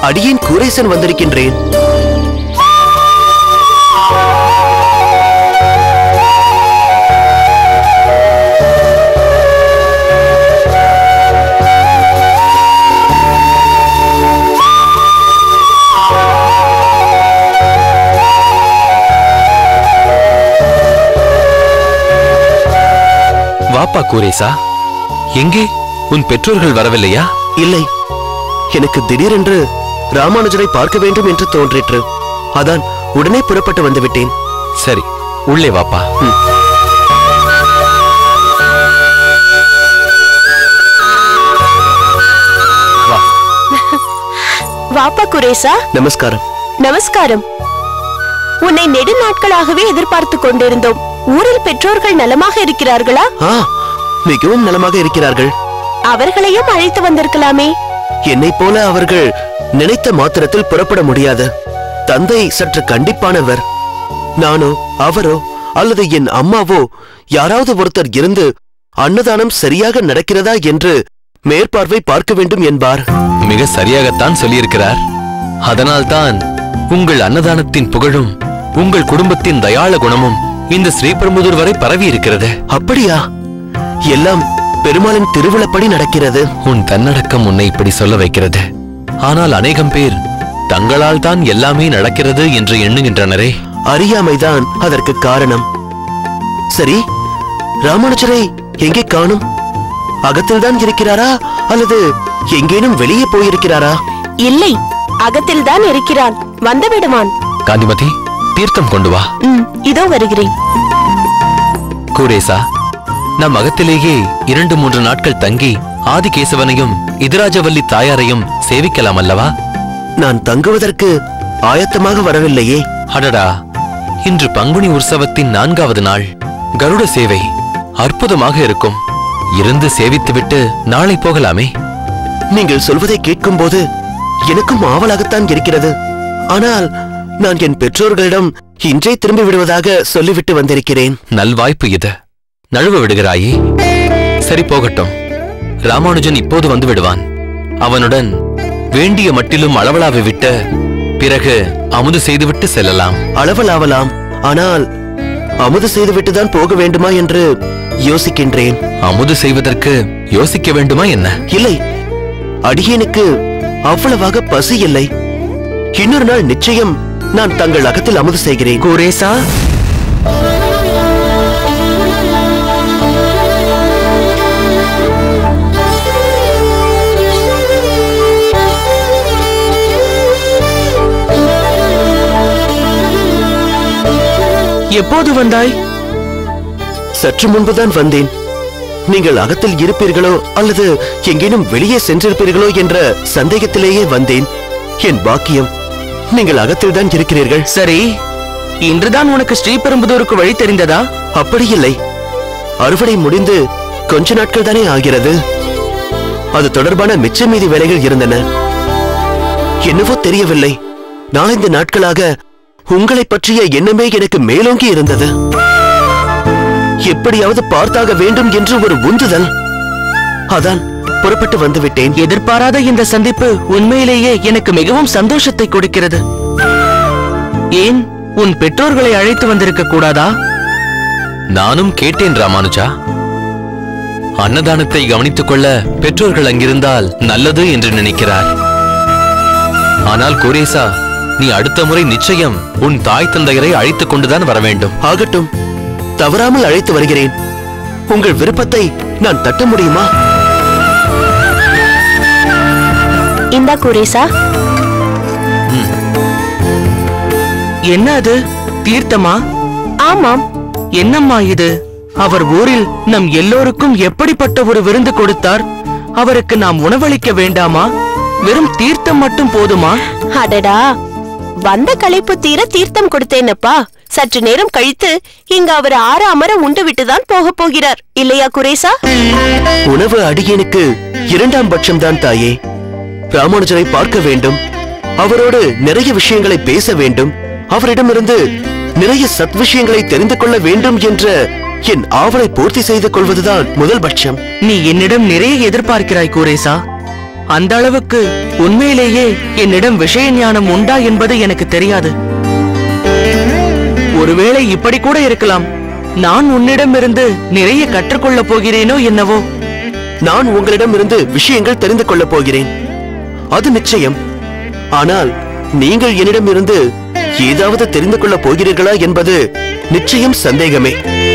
அடியேன் கூரேசன் வந்திருக்கின்றேன் வாப்பா கூரேசா எங்கே உன் பெற்றோர்கள் வரவில்லையா இல்லை எனக்கு திடீரென்று ராமானுஜரை பார்க்க வேண்டும் என்று தோன்றிற்று அதான் உடனே புறப்பட்டு வந்துவிட்டேன் சரி உள்ளே வாப்பா வா வாப்பா குரேசா நமஸ்காரம் நமஸ்காரம் உன்னை நெடு நாட்களாகவே எதிர்பார்த்து கொண்டிருந்தோம் ஊரில் பெற்றோர்கள் நலமாக இருக்கிறார்களா ஆ மிகவும் நலமாக இருக்கிறார்கள் அவர்களையும் அழைத்து வந்திருக்கலாமே என்னைப் போல அவர்கள் நினைத்த மாத்திரத்தில் புறப்பட முடியாது தந்தை சற்று கண்டிப்பானவர் நானோ அவரோ அல்லது என் அம்மாவோ யாராவது ஒருத்தர் இருந்து அன்னதானம் சரியாக நடக்கிறதா என்று மேற்பார்வை பார்க்க வேண்டும் என்பார் மிக சரியாகத்தான் சொல்லியிருக்கிறார் அதனால்தான் உங்கள் அன்னதானத்தின் புகழும் உங்கள் குடும்பத்தின் தயாள குணமும் இந்த ஸ்ரீபெரும்புதூர் வரை பரவி இருக்கிறது அப்படியா எல்லாம் பெருமாளின் திருவிழப்படி நடக்கிறது உன் தன்னடக்கம் உன்னை இப்படி சொல்ல வைக்கிறது ஆனால் அநேகம் பேர் தங்களால் தான் எல்லாமே நடக்கிறது என்று எண்ணுகின்றனரே அறியாமைதான் அதற்கு காரணம் சரி ராமானுஜரை எங்கே காணும் அகத்தில்தான் இருக்கிறாரா அல்லது எங்கேனும் வெளியே போயிருக்கிறாரா இல்லை அகத்தில்தான் இருக்கிறான் வந்து விடுவான் காந்திமதி தீர்த்தம் கொண்டு வா ம், இதோ வருகிறேன் கூரேசா நம் அகத்திலேயே இரண்டு மூன்று நாட்கள் தங்கி ஆதிகேசவனையும் இதராஜவல்லி தாயாரையும் சேவிக்கலாம் அல்லவா நான் தங்குவதற்கு ஆயத்தமாக வரவில்லையே அடடா இன்று பங்குனி உற்சவத்தின் நான்காவது நாள் கருட சேவை அற்புதமாக இருக்கும் இருந்து சேவித்துவிட்டு நாளை போகலாமே நீங்கள் சொல்வதை கேட்கும்போது எனக்கும் ஆவலாகத்தான் இருக்கிறது ஆனால் நான் என் பெற்றோர்களிடம் இன்றே திரும்பி விடுவதாக சொல்லிவிட்டு வந்திருக்கிறேன் நல்வாய்ப்பு இது நழுவ விடுகிறாயே சரி போகட்டும் ராமானுஜன் இப்போது வந்து விடுவான் அவனுடன் வேண்டிய மட்டிலும் அளவலாவை விட்டு பிறகு அமுது செய்துவிட்டு செல்லலாம் அளவலாவலாம் ஆனால் அமுது செய்துவிட்டுதான் போக வேண்டுமா என்று யோசிக்கின்றேன் அமுது செய்வதற்கு யோசிக்க வேண்டுமா என்ன இல்லை அடியேனுக்கு அவ்வளவாக பசி இல்லை இன்னொரு நாள் நிச்சயம் நான் தங்கள் அகத்தில் அமுது செய்கிறேன் குரேசா எப்போது வந்தாய் சற்று முன்புதான் வந்தேன் நீங்கள் அகத்தில் இருப்பீர்களோ அல்லது எங்கேனும் வெளியே சென்றிருப்பீர்களோ என்ற சந்தேகத்திலேயே வந்தேன் என் பாக்கியம் நீங்கள் அகத்தில்தான் இருக்கிறீர்கள் சரி இன்றுதான் உனக்கு ஸ்ரீபெரும்புதூருக்கு வழி தெரிந்ததா அப்படி இல்லை அறுவடை முடிந்து கொஞ்ச நாட்கள் தானே ஆகிறது அது தொடர்பான மிச்ச மீதி வேலைகள் இருந்தன என்னவோ தெரியவில்லை நாலந்து நாட்களாக உங்களை பற்றிய எண்ணமே எனக்கு மேலோங்கி இருந்தது எப்படியாவது பார்த்தாக வேண்டும் என்று ஒரு உந்துதல் அதான் புறப்பட்டு வந்துவிட்டேன் எதிர்பாராத இந்த சந்திப்பு உண்மையிலேயே எனக்கு மிகவும் சந்தோஷத்தை கொடுக்கிறது ஏன் உன் பெற்றோர்களை அழைத்து வந்திருக்க கூடாதா நானும் கேட்டேன் ராமானுஜா அன்னதானத்தை கவனித்துக் கொள்ள பெற்றோர்கள் அங்கிருந்தால் நல்லது என்று நினைக்கிறார் ஆனால் குரேசா நீ அடுத்த முறை நிச்சயம் உன் தாய் தந்தையரை அழைத்துக் கொண்டுதான் வர வேண்டும் ஆகட்டும் தவறாமல் அழைத்து வருகிறேன் உங்கள் விருப்பத்தை நான் தட்ட முடியுமா இந்தா குரேசா என்ன அது தீர்த்தமா ஆமாம் என்னம்மா இது அவர் ஊரில் நம் எல்லோருக்கும் எப்படிப்பட்ட ஒரு விருந்து கொடுத்தார் அவருக்கு நாம் உணவளிக்க வேண்டாமா வெறும் தீர்த்தம் மட்டும் போதுமா அடடா வந்த களைப்பு தீர தீர்த்தம் கொடுத்தேனப்பா சற்று நேரம் கழித்து இங்க அவர் ஆற அமர உண்டு விட்டுதான் போக போகிறார் இல்லையா குரேசா உணவு அடியேனுக்கு இரண்டாம் பட்சம்தான் தாயே ராமானுஜரை பார்க்க வேண்டும் அவரோடு நிறைய விஷயங்களை பேச வேண்டும் அவரிடமிருந்து நிறைய சத் விஷயங்களை தெரிந்து கொள்ள வேண்டும் என்ற என் ஆவலை பூர்த்தி செய்து கொள்வதுதான் முதல் பட்சம் நீ என்னிடம் நிறைய எதிர்பார்க்கிறாய் கூரேசா அந்த அளவுக்கு உண்மையிலேயே என்னிடம் விஷய ஞானம் உண்டா என்பது எனக்கு தெரியாது ஒருவேளை இப்படி கூட இருக்கலாம் நான் உன்னிடமிருந்து நிறைய கற்றுக்கொள்ளப் போகிறேனோ என்னவோ நான் உங்களிடமிருந்து விஷயங்கள் தெரிந்து கொள்ளப் போகிறேன் அது நிச்சயம் ஆனால் நீங்கள் என்னிடமிருந்து ஏதாவது தெரிந்து கொள்ளப் போகிறீர்களா என்பது நிச்சயம் சந்தேகமே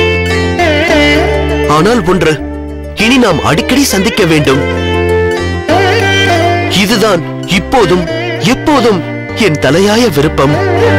ஆனால் ஒன்று இனி நாம் அடிக்கடி சந்திக்க வேண்டும் இதுதான் இப்போதும் எப்போதும் என் தலையாய விருப்பம்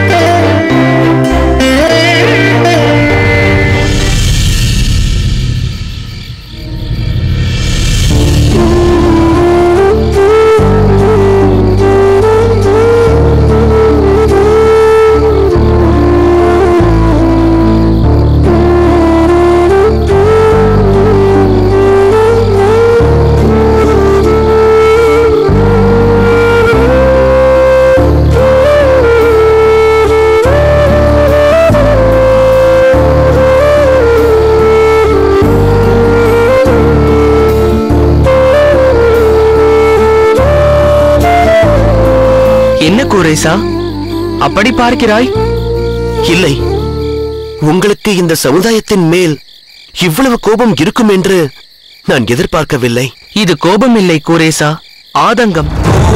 என்ன கூரேசா அப்படி பார்க்கிறாய் இல்லை உங்களுக்கு இந்த சமுதாயத்தின் மேல் இவ்வளவு கோபம் இருக்கும் என்று நான் எதிர்பார்க்கவில்லை இது கோபம் இல்லை கூரேசா ஆதங்கம்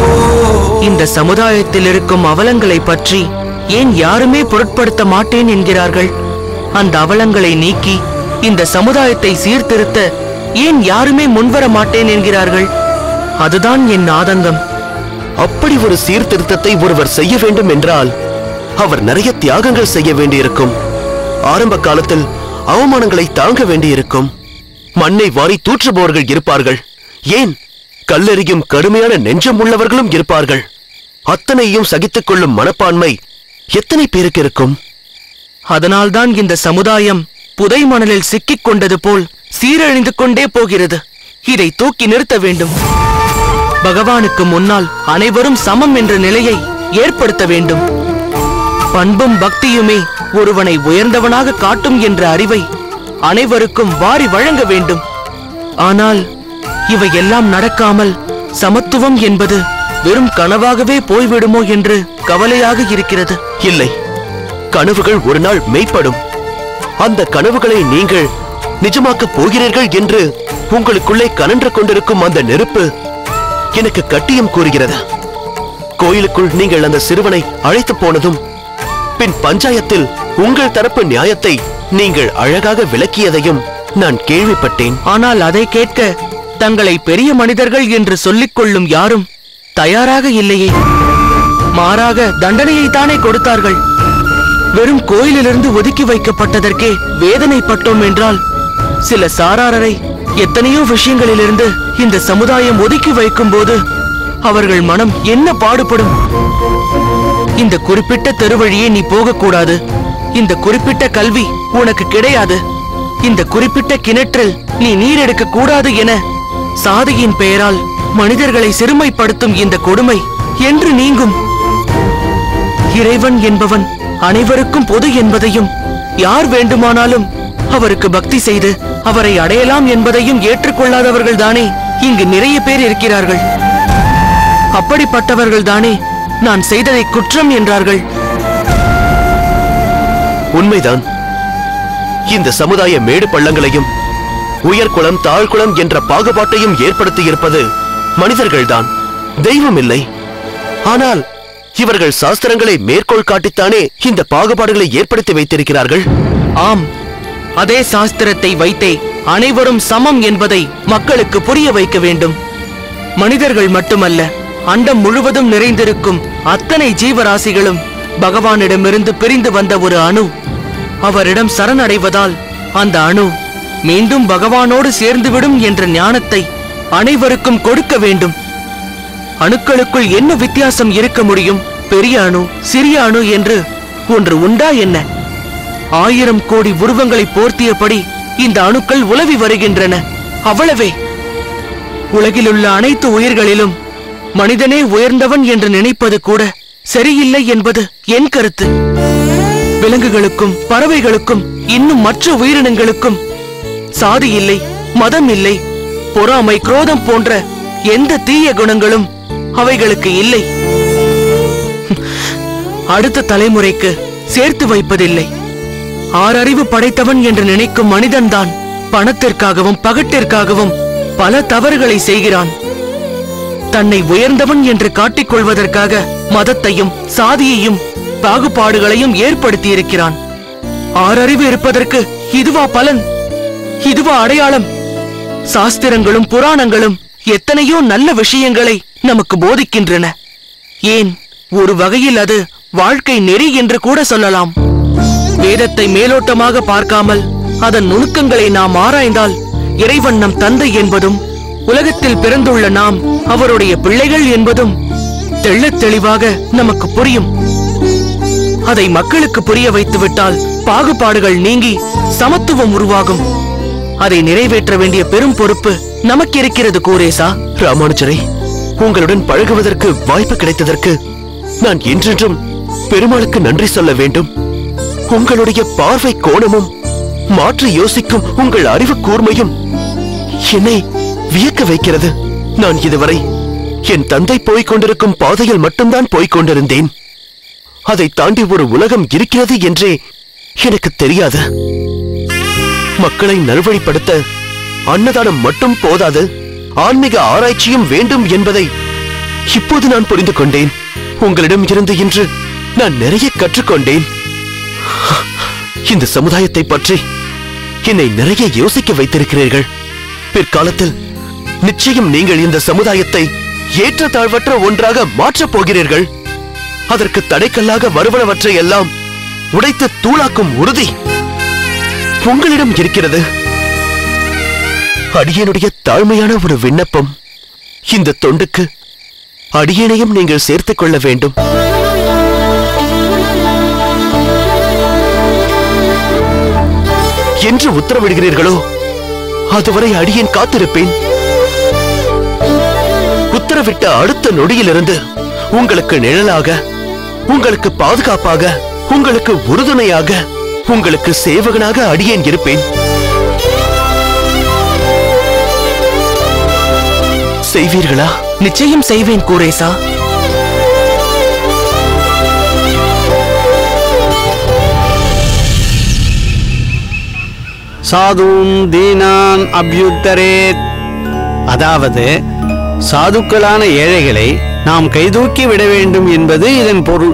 இந்த சமுதாயத்தில் இருக்கும் அவலங்களை பற்றி ஏன் யாருமே பொருட்படுத்த மாட்டேன் என்கிறார்கள் அந்த அவலங்களை நீக்கி இந்த சமுதாயத்தை சீர்திருத்த ஏன் யாருமே முன்வர மாட்டேன் என்கிறார்கள் அதுதான் என் ஆதங்கம் அப்படி ஒரு சீர்திருத்தத்தை ஒருவர் செய்ய வேண்டும் என்றால் அவர் நிறைய தியாகங்கள் செய்ய வேண்டியிருக்கும் ஆரம்ப காலத்தில் அவமானங்களை தாங்க வேண்டியிருக்கும் மண்ணை வாரி தூற்றுபவர்கள் இருப்பார்கள் ஏன் கல்லெறியும் கடுமையான நெஞ்சம் உள்ளவர்களும் இருப்பார்கள் அத்தனையும் சகித்துக் கொள்ளும் மனப்பான்மை எத்தனை பேருக்கு இருக்கும் அதனால்தான் இந்த சமுதாயம் புதை மணலில் சிக்கிக் கொண்டது போல் சீரழிந்து கொண்டே போகிறது இதை தூக்கி நிறுத்த வேண்டும் பகவானுக்கு முன்னால் அனைவரும் சமம் என்ற நிலையை ஏற்படுத்த வேண்டும் பண்பும் பக்தியுமே ஒருவனை உயர்ந்தவனாக காட்டும் என்ற அறிவை அனைவருக்கும் வாரி வழங்க வேண்டும் ஆனால் இவையெல்லாம் நடக்காமல் சமத்துவம் என்பது வெறும் கனவாகவே போய்விடுமோ என்று கவலையாக இருக்கிறது இல்லை கனவுகள் ஒரு நாள் மெய்ப்படும் அந்த கனவுகளை நீங்கள் நிஜமாக்கப் போகிறீர்கள் என்று உங்களுக்குள்ளே கனன்று கொண்டிருக்கும் அந்த நெருப்பு எனக்கு கட்டியம் கூறுகிறது கோயிலுக்குள் நீங்கள் அந்த சிறுவனை அழைத்து போனதும் பின் பஞ்சாயத்தில் உங்கள் தரப்பு நியாயத்தை நீங்கள் அழகாக விளக்கியதையும் நான் கேள்விப்பட்டேன் ஆனால் அதை கேட்க தங்களை பெரிய மனிதர்கள் என்று சொல்லிக் கொள்ளும் யாரும் தயாராக இல்லையே மாறாக தண்டனையை தானே கொடுத்தார்கள் வெறும் கோயிலிலிருந்து ஒதுக்கி வைக்கப்பட்டதற்கே வேதனைப்பட்டோம் என்றால் சில சாராரரை எத்தனையோ விஷயங்களிலிருந்து இந்த சமுதாயம் ஒதுக்கி வைக்கும்போது அவர்கள் மனம் என்ன பாடுபடும் இந்த குறிப்பிட்ட தெருவழியே நீ போகக்கூடாது இந்த குறிப்பிட்ட கல்வி உனக்கு கிடையாது இந்த குறிப்பிட்ட கிணற்றில் நீ நீர் எடுக்க கூடாது என சாதியின் பெயரால் மனிதர்களை சிறுமைப்படுத்தும் இந்த கொடுமை என்று நீங்கும் இறைவன் என்பவன் அனைவருக்கும் பொது என்பதையும் யார் வேண்டுமானாலும் அவருக்கு பக்தி செய்து அவரை அடையலாம் என்பதையும் ஏற்றுக்கொள்ளாதவர்கள் தானே இங்கு நிறைய பேர் இருக்கிறார்கள் அப்படிப்பட்டவர்கள் தானே நான் செய்ததை குற்றம் என்றார்கள் உண்மைதான் இந்த சமுதாய மேடு பள்ளங்களையும் உயர்குளம் தாழ்குளம் என்ற பாகுபாட்டையும் ஏற்படுத்தியிருப்பது மனிதர்கள்தான் தெய்வம் இல்லை ஆனால் இவர்கள் சாஸ்திரங்களை மேற்கோள் காட்டித்தானே இந்த பாகுபாடுகளை ஏற்படுத்தி வைத்திருக்கிறார்கள் ஆம் அதே சாஸ்திரத்தை வைத்தே அனைவரும் சமம் என்பதை மக்களுக்கு புரிய வைக்க வேண்டும் மனிதர்கள் மட்டுமல்ல அண்டம் முழுவதும் நிறைந்திருக்கும் அத்தனை ஜீவராசிகளும் பகவானிடமிருந்து பிரிந்து வந்த ஒரு அணு அவரிடம் சரணடைவதால் அந்த அணு மீண்டும் பகவானோடு சேர்ந்துவிடும் என்ற ஞானத்தை அனைவருக்கும் கொடுக்க வேண்டும் அணுக்களுக்குள் என்ன வித்தியாசம் இருக்க முடியும் பெரிய அணு சிறிய அணு என்று ஒன்று உண்டா என்ன ஆயிரம் கோடி உருவங்களை போர்த்தியபடி இந்த அணுக்கள் உலவி வருகின்றன அவ்வளவே உலகிலுள்ள அனைத்து உயிர்களிலும் மனிதனே உயர்ந்தவன் என்று நினைப்பது கூட சரியில்லை என்பது என் கருத்து விலங்குகளுக்கும் பறவைகளுக்கும் இன்னும் மற்ற உயிரினங்களுக்கும் சாதி இல்லை மதம் இல்லை பொறாமை குரோதம் போன்ற எந்த தீய குணங்களும் அவைகளுக்கு இல்லை அடுத்த தலைமுறைக்கு சேர்த்து வைப்பதில்லை ஆறறிவு படைத்தவன் என்று நினைக்கும் மனிதன்தான் பணத்திற்காகவும் பகட்டிற்காகவும் பல தவறுகளை செய்கிறான் தன்னை உயர்ந்தவன் என்று காட்டிக் கொள்வதற்காக மதத்தையும் சாதியையும் பாகுபாடுகளையும் ஏற்படுத்தியிருக்கிறான் ஆறறிவு இருப்பதற்கு இதுவா பலன் இதுவா அடையாளம் சாஸ்திரங்களும் புராணங்களும் எத்தனையோ நல்ல விஷயங்களை நமக்கு போதிக்கின்றன ஏன் ஒரு வகையில் அது வாழ்க்கை நெறி என்று கூட சொல்லலாம் வேதத்தை மேலோட்டமாக பார்க்காமல் அதன் நுணுக்கங்களை நாம் ஆராய்ந்தால் இறைவன் நம் தந்தை என்பதும் உலகத்தில் பிறந்துள்ள நாம் அவருடைய பிள்ளைகள் என்பதும் தெள்ளத் தெளிவாக நமக்கு புரியும் அதை மக்களுக்கு புரிய வைத்துவிட்டால் பாகுபாடுகள் நீங்கி சமத்துவம் உருவாகும் அதை நிறைவேற்ற வேண்டிய பெரும் பொறுப்பு நமக்கு இருக்கிறது கூரேசா ராமானுஜரே உங்களுடன் பழகுவதற்கு வாய்ப்பு கிடைத்ததற்கு நான் என்றென்றும் பெருமாளுக்கு நன்றி சொல்ல வேண்டும் உங்களுடைய பார்வை கோணமும் மாற்றி யோசிக்கும் உங்கள் அறிவு கூர்மையும் என்னை வியக்க வைக்கிறது நான் இதுவரை என் தந்தை போய்க் கொண்டிருக்கும் பாதையில் மட்டும்தான் போய்க் கொண்டிருந்தேன் அதை தாண்டி ஒரு உலகம் இருக்கிறது என்றே எனக்கு தெரியாது மக்களை நல்வழிப்படுத்த அன்னதானம் மட்டும் போதாது ஆன்மீக ஆராய்ச்சியும் வேண்டும் என்பதை இப்போது நான் புரிந்து கொண்டேன் உங்களிடம் இருந்து இன்று நான் நிறைய கற்றுக்கொண்டேன் இந்த சமுதாயத்தை பற்றி என்னை நிறைய யோசிக்க வைத்திருக்கிறீர்கள் பிற்காலத்தில் நிச்சயம் நீங்கள் இந்த சமுதாயத்தை ஏற்றத்தாழ்வற்ற ஒன்றாக மாற்றப் போகிறீர்கள் அதற்கு தடைக்கல்லாக வருவனவற்றை எல்லாம் உடைத்து தூளாக்கும் உறுதி உங்களிடம் இருக்கிறது அடியனுடைய தாழ்மையான ஒரு விண்ணப்பம் இந்த தொண்டுக்கு அடியேனையும் நீங்கள் சேர்த்துக் கொள்ள வேண்டும் என்று உத்தரவிடுகிறீர்களோ அதுவரை அடியேன் காத்திருப்பேன் உத்தரவிட்ட அடுத்த நொடியிலிருந்து உங்களுக்கு நிழலாக உங்களுக்கு பாதுகாப்பாக உங்களுக்கு உறுதுணையாக உங்களுக்கு சேவகனாக அடியேன் இருப்பேன் செய்வீர்களா நிச்சயம் செய்வேன் கூரேசா சாதும் தீனான் அபியுத்தரேத் அதாவது சாதுக்களான ஏழைகளை நாம் கைதூக்கி விட வேண்டும் என்பது இதன் பொருள்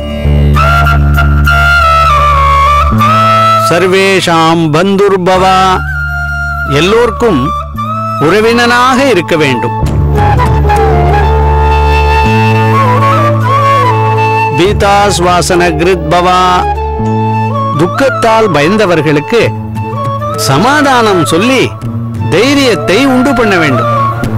சர்வேஷாம் பந்துர்பவா எல்லோர்க்கும் உறவினனாக இருக்க வேண்டும் பீதாஸ்வாசன கிருத்பவா துக்கத்தால் பயந்தவர்களுக்கு சமாதானம் சொல்லி தைரியத்தை உண்டு பண்ண வேண்டும்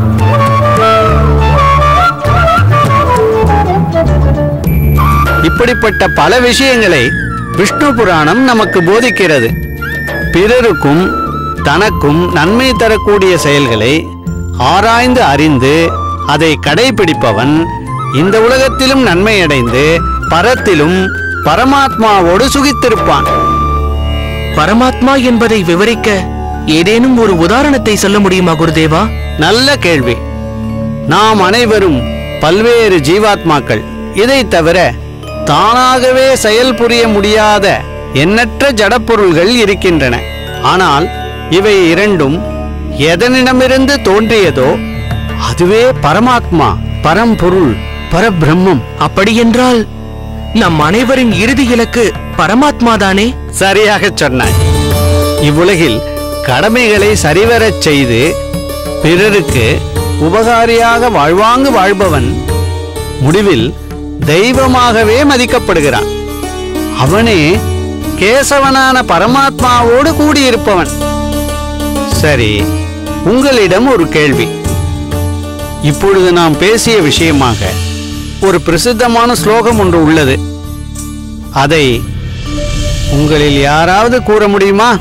இப்படிப்பட்ட பல விஷயங்களை விஷ்ணு புராணம் நமக்கு போதிக்கிறது பிறருக்கும் தனக்கும் நன்மை தரக்கூடிய செயல்களை ஆராய்ந்து அறிந்து அதை கடைபிடிப்பவன் இந்த உலகத்திலும் நன்மையடைந்து பரத்திலும் பரமாத்மாவோடு சுகித்திருப்பான் பரமாத்மா என்பதை விவரிக்க ஏதேனும் ஒரு உதாரணத்தை சொல்ல முடியுமா குருதேவா நல்ல கேள்வி நாம் அனைவரும் பல்வேறு ஜீவாத்மாக்கள் இதைத் தவிர தானாகவே செயல் புரிய முடியாத எண்ணற்ற ஜடப்பொருள்கள் இருக்கின்றன ஆனால் இவை இரண்டும் எதனிடமிருந்து தோன்றியதோ அதுவே பரமாத்மா பரம்பொருள் பரபிரம்மம் அப்படியென்றால் நம் அனைவரின் இறுதி இலக்கு பரமாத்மாதானே சரியாகச் சொன்னாய் இவ்வுலகில் கடமைகளை சரிவரச் செய்து பிறருக்கு உபகாரியாக வாழ்வாங்கு வாழ்பவன் முடிவில் தெய்வமாகவே மதிக்கப்படுகிறான் அவனே கேசவனான பரமாத்மாவோடு கூடியிருப்பவன் சரி உங்களிடம் ஒரு கேள்வி இப்பொழுது நாம் பேசிய விஷயமாக ஒரு பிரசித்தமான ஸ்லோகம் ஒன்று உள்ளது அதை உங்களில் யாராவது கூற முடியுமா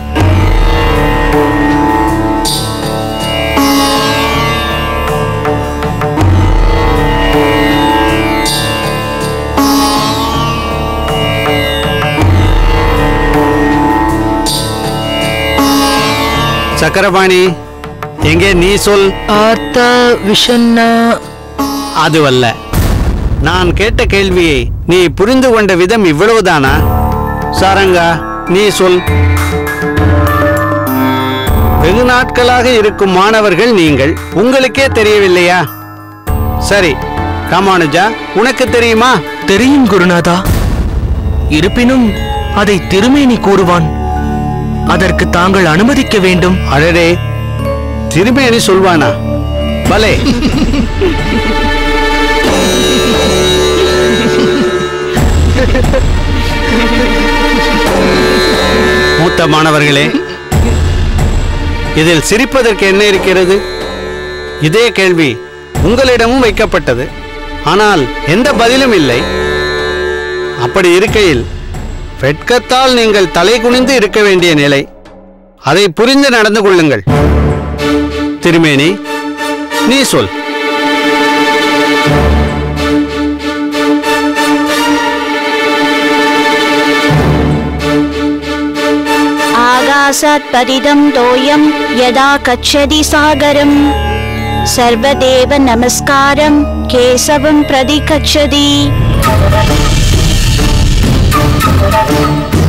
சக்கரபாணி எங்கே நீ சொல் ஆர்த்த விஷன்னா அதுவல்ல நான் கேட்ட கேள்வியை நீ புரிந்து கொண்ட விதம் இவ்வளவுதானா சாரங்கா நீ சொல் வெகு நாட்களாக இருக்கும் மாணவர்கள் நீங்கள் உங்களுக்கே தெரியவில்லையா சரி ராமானுஜா உனக்கு தெரியுமா தெரியும் குருநாதா இருப்பினும் அதை திருமேனி கூறுவான் அதற்கு தாங்கள் அனுமதிக்க வேண்டும் அடடே திருமேனி சொல்வானா பலே மூத்த மாணவர்களே இதில் சிரிப்பதற்கு என்ன இருக்கிறது இதே கேள்வி உங்களிடமும் வைக்கப்பட்டது ஆனால் எந்த பதிலும் இல்லை அப்படி இருக்கையில் வெட்கத்தால் நீங்கள் தலை குனிந்து இருக்க வேண்டிய நிலை அதை புரிந்து நடந்து கொள்ளுங்கள் திருமேனி நீ சொல் आकाशात् पतितं तोयं यदा गच्छति सागरम् सर्वदेव नमस्कारं केशवं प्रति गच्छति